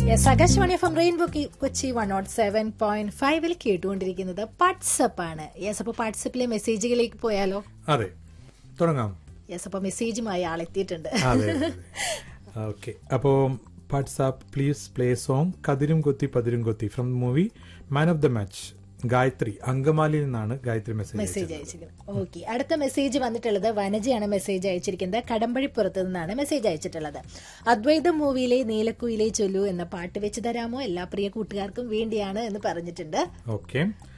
yes Akashvani F M rainbow Kochi one nought seven point ഫൈവിൽ കേട്ടുകൊണ്ടിരിക്കുന്നത് WhatsApp ആണ് യെസ് അപ്പൊ വാട്സപ്പിലെ മെസ്സേജുകളിലേക്ക് പോയാലോ അതെ തുടങ്ങാം യെസ് അപ്പൊ മെസ്സേജുമായി ആളെത്തിയിട്ടുണ്ട് അതെ ഓക്കെ അപ്പോൾ വാട്സാപ്പ് പ്ലീസ് പ്ലേ സോങ് കതിരും കൊത്തി പതിരും കൊത്തി from movie man of the match Gayathri അങ്കമാലിയിൽ നിന്നാണ് ഗായത്രി മെസ്സേജ് മെസ്സേജ് അയച്ചിരിക്കുന്നത് ഓക്കെ അടുത്ത മെസ്സേജ് വന്നിട്ടുള്ളത് വനജയാണ് മെസ്സേജ് അയച്ചിരിക്കുന്നത് കടമ്പഴിപ്പുറത്ത് നിന്നാണ് മെസ്സേജ് അയച്ചിട്ടുള്ളത് അദ്വൈതം മൂവിയിലെ നീലക്കുയിലെ ചൊല്ലു എന്ന പാട്ട് വെച്ച് തരാമോ എല്ലാ പ്രിയ കൂട്ടുകാർക്കും വേണ്ടിയാണ് എന്ന് പറഞ്ഞിട്ടുണ്ട് ഓക്കെ